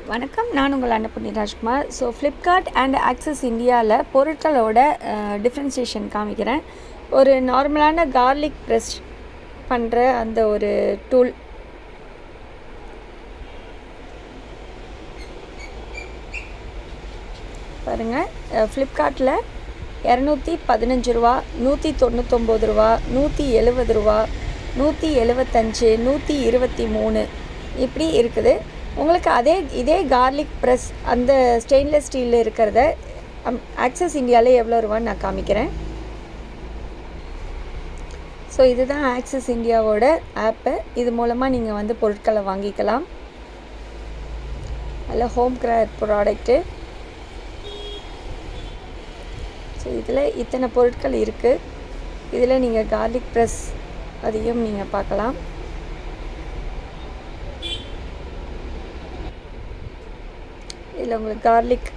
வணக்கம் நான் உங்கள் Annapoorni Rajkumar so Flipkart and access இந்தியாவில் பொருட்களோட டிஃப்ரென்சியேஷன் காமிக்கிறேன் ஒரு நார்மலான கார்லிக் ப்ரெஸ் பண்ணுற அந்த ஒரு டூல் பாருங்கள் ஃப்ளிப்கார்ட்டில் இரநூத்தி பதினஞ்சு ரூபா நூற்றி தொண்ணூத்தொம்பது ரூபா நூற்றி எழுபது ரூபா நூற்றி எழுபத்தஞ்சு நூற்றி இருபத்தி மூணு இப்படி இருக்குது உங்களுக்கு அதே இதே கார்லிக் ப்ரெஸ் அந்த ஸ்டெயின்லெஸ் ஸ்டீலில் இருக்கிறத ஆக்சஸ் இந்தியாவில் எவ்வளோ ரூபான்னு நான் காமிக்கிறேன் ஸோ இதுதான் ஆக்சஸ் இந்தியாவோட ஆப்பு இது மூலமாக நீங்கள் வந்து பொருட்களை வாங்கிக்கலாம் அதில் ஹோம் கேர் ப்ராடக்ட்டு ஸோ இதில் இத்தனை பொருட்கள் இருக்குது இதில் நீங்கள் கார்லிக் ப்ரெஸ் அதையும் நீங்கள் பார்க்கலாம் இதில் உங்களுக்கு கார்லிக்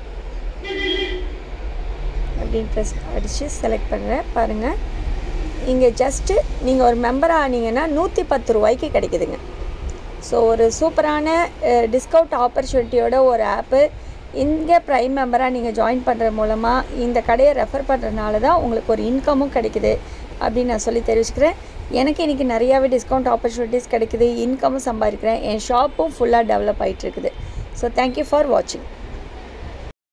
அப்படின்னு ப்ரெஸ் அடித்து செலக்ட் பண்ணுறேன் பாருங்கள் இங்கே ஜஸ்ட்டு நீங்கள் ஒரு மெம்பர் ஆனீங்கன்னா நூற்றி பத்து ரூபாய்க்கு கிடைக்குதுங்க ஸோ ஒரு சூப்பரான டிஸ்கவுண்ட் ஆப்பர்ச்சுனிட்டியோட ஒரு ஆப்பு இங்கே ப்ரைம் மெம்பராக நீங்கள் ஜாயின் பண்ணுறது மூலமாக இந்த கடையை ரெஃபர் பண்ணுறதுனால தான் உங்களுக்கு ஒரு இன்கமும் கிடைக்குது அப்படின்னு நான் சொல்லி தெரிவிச்சுக்கிறேன் எனக்கு இன்றைக்கி நிறையாவே டிஸ்கவுண்ட் ஆப்பர்ச்சுனிட்டிஸ் கிடைக்குது இன்கமும் சம்பாதிக்கிறேன் என் ஷாப்பும் ஃபுல்லாக டெவலப் ஆகிட்டுருக்குது ஸோ தேங்க்யூ ஃபார் வாட்சிங்